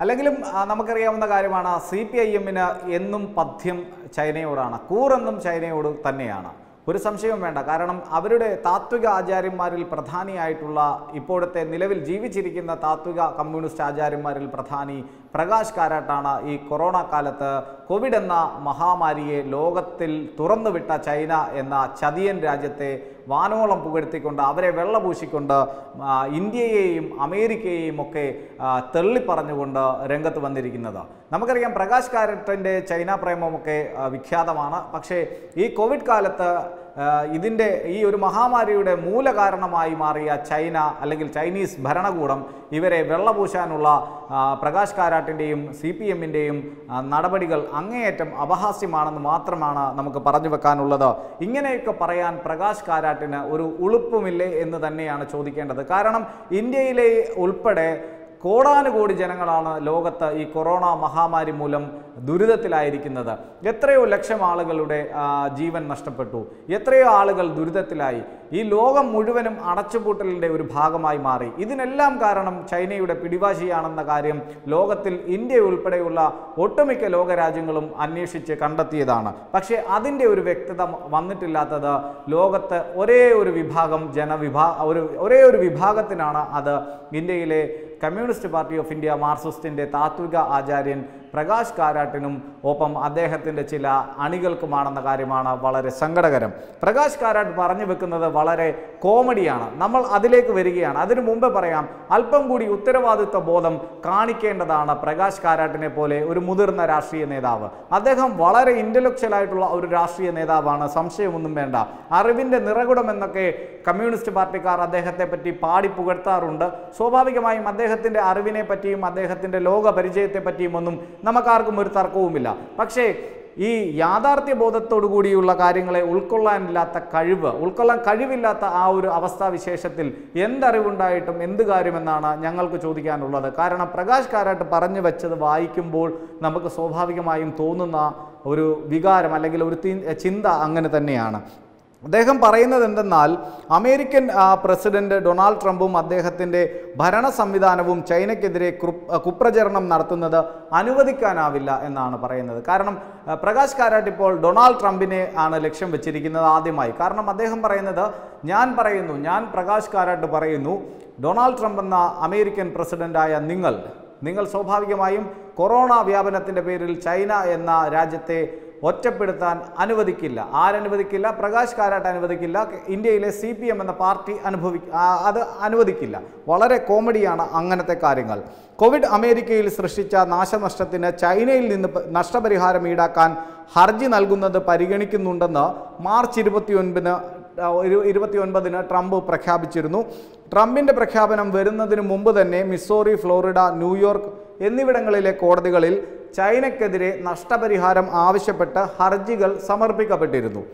അല്ലെങ്കിലും ആ, നമുക്കറിയാവുന്ന കാര്യമാണ് സി പി ഐ എമ്മിന് എന്നും പഥ്യം ചൈനയോടാണ് കൂറെന്നും ചൈനയോട് തന്നെയാണ് ഒരു സംശയവും വേണ്ട കാരണം അവരുടെ താത്വിക ആചാര്യന്മാരിൽ പ്രധാനിയായിട്ടുള്ള ഇപ്പോഴത്തെ നിലവിൽ ജീവിച്ചിരിക്കുന്ന താത്വിക കമ്മ്യൂണിസ്റ്റ് ആചാര്യന്മാരിൽ പ്രധാനി പ്രകാശ് കാരാട്ടാണ് ഈ കൊറോണ കാലത്ത് കോവിഡ് എന്ന മഹാമാരിയെ ലോകത്തിൽ തുറന്നുവിട്ട ചൈന എന്ന ചതിയൻ രാജ്യത്തെ വാനോളം പുകഴ്ത്തിക്കൊണ്ട് അവരെ വെള്ളപൂശിക്കൊണ്ട് ആ, ഇന്ത്യയെയും അമേരിക്കയെയും ഒക്കെ ആ, തള്ളിപ്പറഞ്ഞുകൊണ്ട് രംഗത്ത് വന്നിരിക്കുന്നത് നമുക്കറിയാം പ്രകാശ് കാരറ്റിൻ്റെ ചൈന പ്രേമമൊക്കെ ആ, വിഖ്യാതമാണ് പക്ഷേ ഈ കോവിഡ് കാലത്ത് ആ, ഇതിൻ്റെ ഈ ഒരു മഹാമാരിയുടെ മൂലകാരണമായി മാറിയ ചൈന അല്ലെങ്കിൽ ചൈനീസ് ഭരണകൂടം ഇവരെ വെള്ളപൂശാനുള്ള ആ, പ്രകാശ് കാരാട്ടിൻ്റെയും സി പി എമ്മിൻ്റെയും നടപടികൾ അങ്ങേയറ്റം അപഹാസ്യമാണെന്ന് മാത്രമാണ് നമുക്ക് പറഞ്ഞു വെക്കാനുള്ളത് ഇങ്ങനെയൊക്കെ പറയാൻ പ്രകാശ് കാരാട്ടിന് ഒരു ഉളുപ്പുമില്ലേ എന്ന് തന്നെയാണ് ചോദിക്കേണ്ടത് കാരണം ഇന്ത്യയിലെ ഉൾപ്പെടെ കോടാനുകോടി ജനങ്ങളാണ് ലോകത്ത് ഈ കൊറോണ മഹാമാരി മൂലം ദുരിതത്തിലായിരിക്കുന്നത് എത്രയോ ലക്ഷം ആളുകളുടെ ആ, ജീവൻ നഷ്ടപ്പെട്ടു എത്രയോ ആളുകൾ ദുരിതത്തിലായി ഈ ലോകം മുഴുവനും അടച്ചുപൂട്ടലിൻ്റെ ഒരു ഭാഗമായി മാറി ഇതിനെല്ലാം കാരണം ചൈനയുടെ പിടിവാശിയാണെന്ന കാര്യം ലോകത്തിൽ ഇന്ത്യ ഉൾപ്പെടെയുള്ള ഒട്ടുമിക്ക ലോകരാജ്യങ്ങളും അന്വേഷിച്ച് കണ്ടെത്തിയതാണ് പക്ഷേ അതിൻ്റെ ഒരു വ്യക്തത വന്നിട്ടില്ലാത്തത് ലോകത്ത് ഒരേ ഒരു വിഭാഗം ജനവിഭാ ഒരു ഒരേ ഒരു വിഭാഗത്തിനാണ് അത് ഇന്ത്യയിലെ കമ്മ്യൂണിസ്റ്റ് പാർട്ടി ഓഫ് ഇന്ത്യ മാർക്സിസ്റ്റിൻ്റെ താത്വിക ആചാര്യൻ പ്രകാശ് കാരാട്ടിനും ഒപ്പം അദ്ദേഹത്തിൻ്റെ ചില അണികൾക്കുമാണെന്ന കാര്യമാണ് വളരെ സങ്കടകരം പ്രകാശ് കാരാട്ട് പറഞ്ഞു വെക്കുന്നത് വളരെ കോമഡിയാണ് നമ്മൾ അതിലേക്ക് വരികയാണ് അതിനു മുമ്പ് പറയാം അല്പം കൂടി ഉത്തരവാദിത്വ ബോധം കാണിക്കേണ്ടതാണ് പ്രകാശ് കാരാട്ടിനെ പോലെ ഒരു മുതിർന്ന രാഷ്ട്രീയ നേതാവ് അദ്ദേഹം വളരെ ഇൻ്റലക്ച്വൽ ആയിട്ടുള്ള ഒരു രാഷ്ട്രീയ നേതാവാണ് സംശയമൊന്നും വേണ്ട അറിവിൻ്റെ നിറകുടം എന്നൊക്കെ കമ്മ്യൂണിസ്റ്റ് പാർട്ടിക്കാർ അദ്ദേഹത്തെ പറ്റി പാടി പുകഴ്ത്താറുണ്ട് സ്വാഭാവികമായും അദ്ദേഹത്തിൻ്റെ അറിവിനെ പറ്റിയും അദ്ദേഹത്തിൻ്റെ ലോക പരിചയത്തെ പറ്റിയും ഒന്നും നമുക്കാർക്കും ഒരു തർക്കവുമില്ല പക്ഷേ ഈ യാഥാർത്ഥ്യ ബോധത്തോടു കൂടിയുള്ള കാര്യങ്ങളെ ഉൾക്കൊള്ളാനില്ലാത്ത കഴിവ് ഉൾക്കൊള്ളാൻ കഴിവില്ലാത്ത ആ ഒരു അവസ്ഥാവിശേഷത്തിൽ എന്തറിവുണ്ടായിട്ടും എന്ത് കാര്യമെന്നാണ് ഞങ്ങൾക്ക് ചോദിക്കാനുള്ളത് കാരണം പ്രകാശ് കാരാട്ട് പറഞ്ഞു വെച്ചത് വായിക്കുമ്പോൾ നമുക്ക് സ്വാഭാവികമായും തോന്നുന്ന ഒരു വികാരം അല്ലെങ്കിൽ ഒരു തി- ചിന്ത അങ്ങനെ തന്നെയാണ് അദ്ദേഹം പറയുന്നത് എന്തെന്നാൽ അമേരിക്കൻ ആ, പ്രസിഡന്റ് ഡൊണാൾഡ് ട്രംപും അദ്ദേഹത്തിൻ്റെ ഭരണ സംവിധാനവും ചൈനയ്ക്കെതിരെ കൃ- ആ, കുപ്രചരണം നടത്തുന്നത് അനുവദിക്കാനാവില്ല എന്നാണ് പറയുന്നത് കാരണം ആ, പ്രകാശ് കാരാട്ട് ഇപ്പോൾ ഡൊണാൾഡ് ട്രംപിനെ ആണ് ലക്ഷ്യം വെച്ചിരിക്കുന്നത് ആദ്യമായി കാരണം അദ്ദേഹം പറയുന്നത് ഞാൻ പറയുന്നു ഞാൻ പ്രകാശ് കാരാട്ട് പറയുന്നു ഡൊണാൾഡ് ട്രംപ് എന്ന അമേരിക്കൻ പ്രസിഡന്റായ നിങ്ങൾ നിങ്ങൾ സ്വാഭാവികമായും കൊറോണ വ്യാപനത്തിൻ്റെ പേരിൽ ചൈന എന്ന രാജ്യത്തെ ഒറ്റപ്പെടുത്താൻ അനുവദിക്കില്ല ആരനുവദിക്കില്ല പ്രകാശ് കാരാട്ട് അനുവദിക്കില്ല ഇന്ത്യയിലെ സി പി എം എന്ന പാർട്ടി അനുഭവി ആ, അത് അനുവദിക്കില്ല വളരെ കോമഡിയാണ് അങ്ങനത്തെ കാര്യങ്ങൾ കോവിഡ് അമേരിക്കയിൽ സൃഷ്ടിച്ച നാശനഷ്ടത്തിന് ചൈനയിൽ നിന്ന് പ- നഷ്ടപരിഹാരം ഈടാക്കാൻ ഹർജി നൽകുന്നത് പരിഗണിക്കുന്നുണ്ടെന്ന് മാർച്ച് ഇരുപത്തിയൊൻപതിന് ഇരുപത്തി ഒൻപതിന് ട്രംപ് പ്രഖ്യാപിച്ചിരുന്നു ട്രംപിൻ്റെ പ്രഖ്യാപനം വരുന്നതിന് മുമ്പ് തന്നെ മിസോറി ഫ്ലോറിഡ ന്യൂയോർക്ക് എന്നിവിടങ്ങളിലെ കോടതികളിൽ ചൈനയ്ക്കെതിരെ നഷ്ടപരിഹാരം ആവശ്യപ്പെട്ട് ഹർജികൾ സമർപ്പിക്കപ്പെട്ടിരുന്നു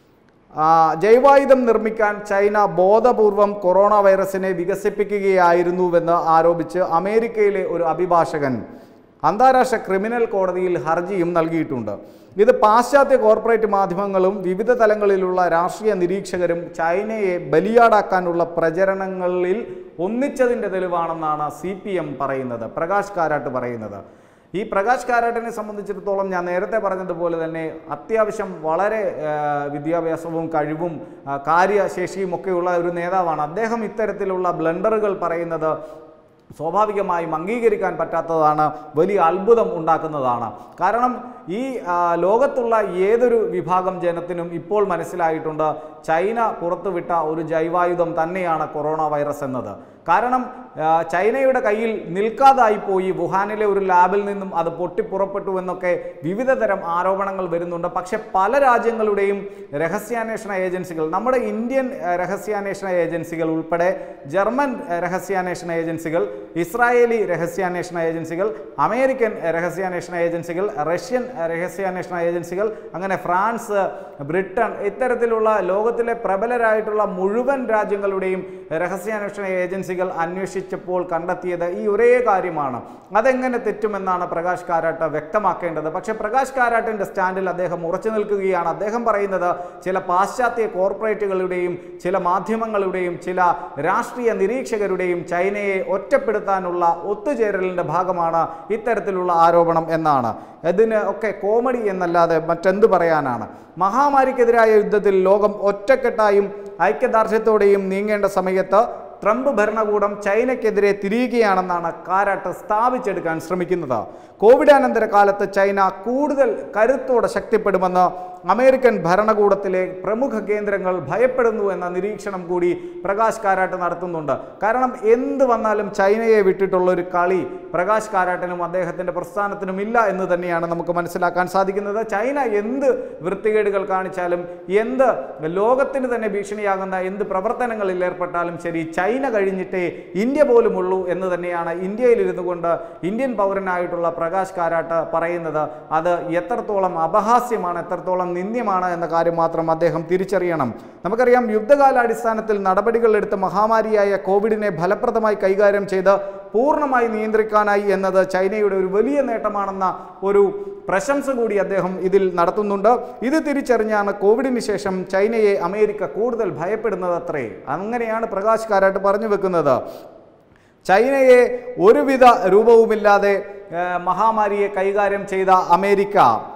ആ, ജൈവായുധം നിർമ്മിക്കാൻ ചൈന ബോധപൂർവം കൊറോണ വൈറസിനെ വികസിപ്പിക്കുകയായിരുന്നുവെന്ന് ആരോപിച്ച് അമേരിക്കയിലെ ഒരു അഭിഭാഷകൻ അന്താരാഷ്ട്ര ക്രിമിനൽ കോടതിയിൽ ഹർജിയും നൽകിയിട്ടുണ്ട് ഇത് പാശ്ചാത്യ കോർപ്പറേറ്റ് മാധ്യമങ്ങളും വിവിധ തലങ്ങളിലുള്ള രാഷ്ട്രീയ നിരീക്ഷകരും ചൈനയെ ബലിയാടാക്കാനുള്ള പ്രചരണങ്ങളിൽ ഒന്നിച്ചതിൻ്റെ തെളിവാണെന്നാണ് സി പറയുന്നത് പ്രകാശ് കാരാട്ട് പറയുന്നത് ഈ പ്രകാശ് കാരാട്ടിനെ സംബന്ധിച്ചിടത്തോളം ഞാൻ നേരത്തെ പറഞ്ഞതുപോലെ തന്നെ അത്യാവശ്യം വളരെ ആ, വിദ്യാഭ്യാസവും കഴിവും ആ, കാര്യശേഷിയും ഒക്കെയുള്ള ഒരു നേതാവാണ് അദ്ദേഹം ഇത്തരത്തിലുള്ള ബ്ലണ്ടറുകൾ പറയുന്നത് സ്വാഭാവികമായും അംഗീകരിക്കാൻ പറ്റാത്തതാണ് വലിയ അത്ഭുതം ഉണ്ടാക്കുന്നതാണ് കാരണം ഈ ആ, ലോകത്തുള്ള ഏതൊരു വിഭാഗം ജനത്തിനും ഇപ്പോൾ മനസ്സിലായിട്ടുണ്ട് ചൈന പുറത്തുവിട്ട ഒരു ജൈവായുധം തന്നെയാണ് കൊറോണ വൈറസ് എന്നത് കാരണം ആ, ചൈനയുടെ കയ്യിൽ നിൽക്കാതായി പോയി വുഹാനിലെ ഒരു ലാബിൽ നിന്നും അത് പൊട്ടിപ്പുറപ്പെട്ടു എന്നൊക്കെ വിവിധ തരം ആരോപണങ്ങൾ വരുന്നുണ്ട് പക്ഷെ പല രാജ്യങ്ങളുടെയും രഹസ്യാന്വേഷണ ഏജൻസികൾ നമ്മുടെ ഇന്ത്യൻ ആ, രഹസ്യാന്വേഷണ ഏജൻസികൾ ഉൾപ്പെടെ ജർമ്മൻ ആ, രഹസ്യാന്വേഷണ ഏജൻസികൾ ഇസ്രായേലി രഹസ്യാന്വേഷണ ഏജൻസികൾ അമേരിക്കൻ ആ, രഹസ്യാന്വേഷണ ഏജൻസികൾ റഷ്യൻ ആ, രഹസ്യാന്വേഷണ ഏജൻസികൾ അങ്ങനെ ഫ്രാൻസ് ബ്രിട്ടൻ ഇത്തരത്തിലുള്ള ലോകത്തിലെ പ്രബലരായിട്ടുള്ള മുഴുവൻ രാജ്യങ്ങളുടെയും രഹസ്യാന്വേഷണ ഏജൻസികൾ അന്വേഷിച്ചപ്പോൾ കണ്ടെത്തിയത് ഈ ഒരേ കാര്യമാണ് അതെങ്ങനെ തെറ്റുമെന്നാണ് പ്രകാശ് കാരാട്ട് വ്യക്തമാക്കേണ്ടത് പക്ഷേ പ്രകാശ് കാരാട്ടിൻ്റെ സ്റ്റാൻഡിൽ അദ്ദേഹം ഉറച്ചു നിൽക്കുകയാണ് അദ്ദേഹം പറയുന്നത് ചില പാശ്ചാത്യ കോർപ്പറേറ്റുകളുടെയും ചില മാധ്യമങ്ങളുടെയും ചില രാഷ്ട്രീയ നിരീക്ഷകരുടെയും ചൈനയെ ഒറ്റപ്പെടുത്താനുള്ള ഒത്തുചേരലിൻ്റെ ഭാഗമാണ് ഇത്തരത്തിലുള്ള ആരോപണം എന്നാണ് ഇതിന് ഒക്കെ കോമഡി എന്നല്ലാതെ മറ്റെന്ത് പറയാനാണ് മഹാമാരിക്കെതിരായ യുദ്ധത്തിൽ ലോകം ഒറ്റക്കെട്ടായും ഐക്യദാർഢ്യത്തോടെയും നീങ്ങേണ്ട സമയത്ത് ട്രംപ് ഭരണകൂടം ചൈനയ്ക്കെതിരെ തിരിയുകയാണെന്നാണ് കാരാട്ട് സ്ഥാപിച്ചെടുക്കാൻ ശ്രമിക്കുന്നത് കോവിഡാനന്തര കാലത്ത് ചൈന കൂടുതൽ കരുത്തോടെ ശക്തിപ്പെടുമെന്ന് അമേരിക്കൻ ഭരണകൂടത്തിലെ പ്രമുഖ കേന്ദ്രങ്ങൾ ഭയപ്പെടുന്നു എന്ന നിരീക്ഷണം കൂടി പ്രകാശ് കാരാട്ട് നടത്തുന്നുണ്ട് കാരണം എന്ത് വന്നാലും ചൈനയെ വിട്ടിട്ടുള്ള ഒരു കളി പ്രകാശ് കാരാട്ടിനും അദ്ദേഹത്തിൻ്റെ പ്രസ്ഥാനത്തിനും ഇല്ല എന്ന് തന്നെയാണ് നമുക്ക് മനസ്സിലാക്കാൻ സാധിക്കുന്നത് ചൈന എന്ത് വൃത്തികേടുകൾ കാണിച്ചാലും എന്ത് ലോകത്തിന് തന്നെ ഭീഷണിയാകുന്ന എന്ത് പ്രവർത്തനങ്ങളിൽ ഏർപ്പെട്ടാലും ശരി ചൈന കഴിഞ്ഞിട്ടേ ഇന്ത്യ പോലും ഉള്ളൂ എന്ന് തന്നെയാണ് ഇന്ത്യയിലിരുന്നു കൊണ്ട് ഇന്ത്യൻ പൗരനായിട്ടുള്ള പ്രകാശ് കാരാട്ട് പറയുന്നത് അത് എത്രത്തോളം അപഹാസ്യമാണ് എത്രത്തോളം നിന്ദ്യമാണ് എന്ന കാര്യം മാത്രം അദ്ദേഹം തിരിച്ചറിയണം നമുക്കറിയാം യുദ്ധകാലാടിസ്ഥാനത്തിൽ നടപടികൾ എടുത്ത് മഹാമാരിയായ കോവിഡിനെ ഫലപ്രദമായി കൈകാര്യം ചെയ്ത് പൂർണ്ണമായി നിയന്ത്രിക്കാനായി എന്നത് ചൈനയുടെ ഒരു വലിയ നേട്ടമാണെന്ന ഒരു പ്രശംസ കൂടി അദ്ദേഹം ഇതിൽ നടത്തുന്നുണ്ട് ഇത് തിരിച്ചറിഞ്ഞാണ് കോവിഡിന് ശേഷം ചൈനയെ അമേരിക്ക കൂടുതൽ ഭയപ്പെടുന്നത് അത്രേ അങ്ങനെയാണ് പ്രകാശ് കാരാട്ട് പറഞ്ഞു വെക്കുന്നത് ചൈനയെ ഒരുവിധ രൂപവുമില്ലാതെ ഏഹ്, മഹാമാരിയെ കൈകാര്യം ചെയ്ത അമേരിക്ക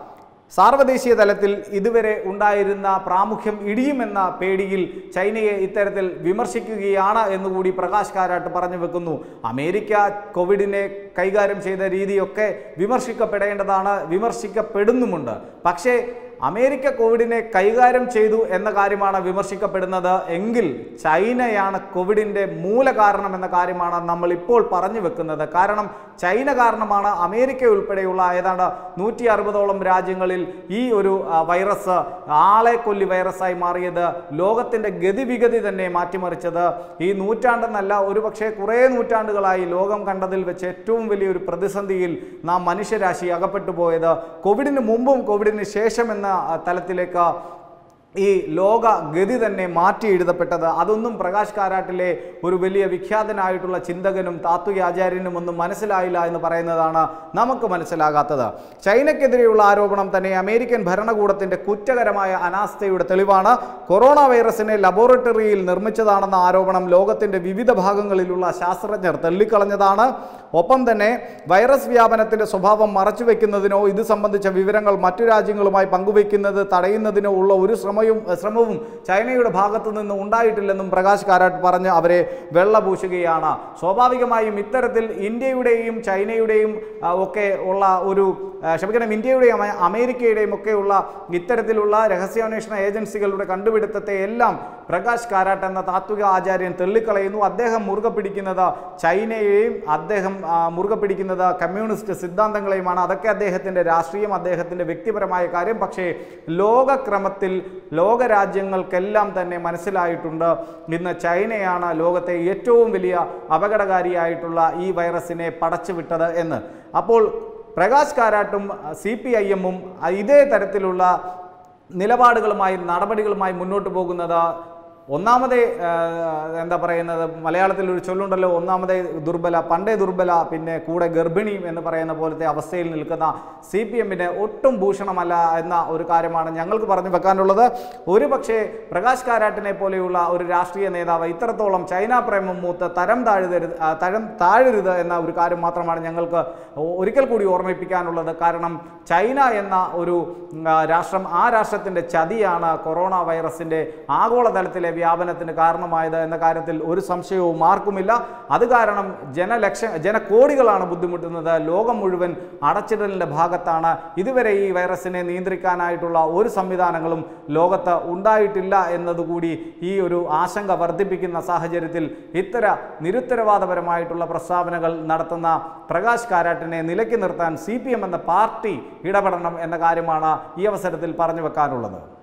സാർവദേശീയ തലത്തിൽ ഇതുവരെ ഉണ്ടായിരുന്ന പ്രാമുഖ്യം ഇടിയുമെന്ന പേടിയിൽ ചൈനയെ ഇത്തരത്തിൽ വിമർശിക്കുകയാണ് എന്നുകൂടി പ്രകാശ് കാരാട്ട് പറഞ്ഞു വെക്കുന്നു അമേരിക്ക കോവിഡിനെ കൈകാര്യം ചെയ്ത രീതിയൊക്കെ വിമർശിക്കപ്പെടേണ്ടതാണ് വിമർശിക്കപ്പെടുന്നുമുണ്ട് പക്ഷേ അമേരിക്ക കോവിഡിനെ കൈകാര്യം ചെയ്തു എന്ന കാര്യമാണ് വിമർശിക്കപ്പെടുന്നത് എങ്കിൽ ചൈനയാണ് കോവിഡിൻ്റെ മൂലകാരണം എന്ന കാര്യമാണ് നമ്മൾ ഇപ്പോൾ പറഞ്ഞു വെക്കുന്നത് കാരണം ചൈന കാരണമാണ് അമേരിക്ക ഉൾപ്പെടെയുള്ള ഏതാണ്ട് നൂറ്റി അറുപതോളം രാജ്യങ്ങളിൽ ഈ ഒരു ആ, വൈറസ് ആളെ കൊല്ലി വൈറസായി മാറിയത് ലോകത്തിൻ്റെ ഗതിവിഗതി തന്നെ മാറ്റിമറിച്ചത് ഈ നൂറ്റാണ്ടെന്നല്ല ഒരുപക്ഷെ കുറേ നൂറ്റാണ്ടുകളായി ലോകം കണ്ടതിൽ വെച്ച് ഏറ്റവും വലിയൊരു പ്രതിസന്ധിയിൽ നാം മനുഷ്യരാശി അകപ്പെട്ടു പോയത് കോവിഡിന് മുമ്പും കോവിഡിന് ശേഷം എന്ന ആ, തലത്തിലേക്ക് ഈ ലോക ഗതി തന്നെ മാറ്റി എഴുതപ്പെട്ടത് അതൊന്നും പ്രകാശ് കാരാട്ടിലെ ഒരു വലിയ വിഖ്യാതനായിട്ടുള്ള ചിന്തകനും താത്വിക ആചാര്യനും ഒന്നും മനസ്സിലായില്ല എന്ന് പറയുന്നതാണ് നമുക്ക് മനസ്സിലാകാത്തത് ചൈനയ്ക്കെതിരെയുള്ള ആരോപണം തന്നെ അമേരിക്കൻ ഭരണകൂടത്തിന്റെ കുറ്റകരമായ അനാസ്ഥയുടെ തെളിവാണ് കൊറോണ വൈറസിനെ ലബോറട്ടറിയിൽ നിർമ്മിച്ചതാണെന്ന ആരോപണം ലോകത്തിന്റെ വിവിധ ഭാഗങ്ങളിലുള്ള ശാസ്ത്രജ്ഞർ തള്ളിക്കളഞ്ഞതാണ് ഒപ്പം തന്നെ വൈറസ് വ്യാപനത്തിന്റെ സ്വഭാവം മറച്ചുവെക്കുന്നതിനോ ഇത് സംബന്ധിച്ച വിവരങ്ങൾ മറ്റു രാജ്യങ്ങളുമായി പങ്കുവയ്ക്കുന്നത് തടയുന്നതിനോ ഉള്ള ഒരു ശ്രമവും ശ്രമവും ചൈനയുടെ ഭാഗത്തു നിന്ന് ഉണ്ടായിട്ടില്ലെന്നും പ്രകാശ് കാരാട്ട് പറഞ്ഞ് അവരെ വെള്ളപൂശുകയാണ് സ്വാഭാവികമായും ഇത്തരത്തിൽ ഇന്ത്യയുടെയും ചൈനയുടെയും ആ, ഒക്കെ ഉള്ള ഒരു ആ, ക്ഷമിക്കണം ഇന്ത്യയുടെയും അമേ- അമേരിക്കയുടെയും ഒക്കെയുള്ള ഇത്തരത്തിലുള്ള രഹസ്യാന്വേഷണ ഏജൻസികളുടെ കണ്ടുപിടുത്തത്തെ എല്ലാം പ്രകാശ് കാരാട്ട് എന്ന താത്വിക ആചാര്യൻ തള്ളിക്കളയുന്നു അദ്ദേഹം മുറുകെ പിടിക്കുന്നത് ചൈനയെയും അദ്ദേഹം ആ, മുറുകെ പിടിക്കുന്നത് കമ്മ്യൂണിസ്റ്റ് സിദ്ധാന്തങ്ങളെയുമാണ് അതൊക്കെ അദ്ദേഹത്തിൻ്റെ രാഷ്ട്രീയം അദ്ദേഹത്തിൻ്റെ വ്യക്തിപരമായ കാര്യം പക്ഷേ ലോകക്രമത്തിൽ ലോകരാജ്യങ്ങൾക്കെല്ലാം തന്നെ മനസ്സിലായിട്ടുണ്ട് ഇന്ന് ചൈനയാണ് ലോകത്തെ ഏറ്റവും വലിയ അപകടകാരിയായിട്ടുള്ള ഈ വൈറസിനെ പടച്ചുവിട്ടത് എന്ന് അപ്പോൾ പ്രകാശ് കാരാട്ടും സി പി ഐ എമ്മും ഇതേ തരത്തിലുള്ള നിലപാടുകളുമായി നടപടികളുമായി മുന്നോട്ട് പോകുന്നത് ഒന്നാമതേ ആ, എന്താ പറയുന്നത് മലയാളത്തിൽ ഒരു ചൊല്ലുണ്ടല്ലോ ഒന്നാമതേ ദുർബല പണ്ടേ ദുർബല പിന്നെ കൂടെ ഗർഭിണിയും എന്ന് പറയുന്ന പോലത്തെ അവസ്ഥയിൽ നിൽക്കുന്ന സി പി എമ്മിന് ഒട്ടും ഭൂഷണമല്ല എന്ന ഒരു കാര്യമാണ് ഞങ്ങൾക്ക് പറഞ്ഞു വെക്കാനുള്ളത് ഒരു പക്ഷേ പ്രകാശ് കാരാട്ടിനെ പോലെയുള്ള ഒരു രാഷ്ട്രീയ നേതാവ് ഇത്രത്തോളം ചൈന പ്രേമം മൂത്ത് തരം താഴ്തരുത് ആ, തരം താഴരുത് എന്ന ഒരു കാര്യം മാത്രമാണ് ഞങ്ങൾക്ക് ഒ- ഒരിക്കൽ കൂടി ഓർമ്മിപ്പിക്കാനുള്ളത് കാരണം ചൈന എന്ന ഒരു ഉം, ആ, രാഷ്ട്രം ആ രാഷ്ട്രത്തിൻ്റെ ചതിയാണ് കൊറോണ വൈറസിൻ്റെ ആഗോളതലത്തിലെ വ്യാപനത്തിന് കാരണമായത് എന്ന കാര്യത്തിൽ ഒരു സംശയവും ആർക്കുമില്ല അത് കാരണം ജനലക്ഷ ജനകോടികളാണ് ബുദ്ധിമുട്ടുന്നത് ലോകം മുഴുവൻ അടച്ചിടലിൻ്റെ ഭാഗത്താണ് ഇതുവരെ ഈ വൈറസിനെ നിയന്ത്രിക്കാനായിട്ടുള്ള ഒരു സംവിധാനങ്ങളും ലോകത്ത് ഉണ്ടായിട്ടില്ല എന്നതുകൂടി ഈ ഒരു ആശങ്ക വർദ്ധിപ്പിക്കുന്ന സാഹചര്യത്തിൽ ഇത്തര നിരുത്തരവാദപരമായിട്ടുള്ള പ്രസ്താവനകൾ നടത്തുന്ന പ്രകാശ് കാരാട്ടിനെ നിലയ്ക്ക് നിർത്താൻ സി എന്ന പാർട്ടി ഇടപെടണം എന്ന കാര്യമാണ് ഈ അവസരത്തിൽ പറഞ്ഞു വെക്കാനുള്ളത്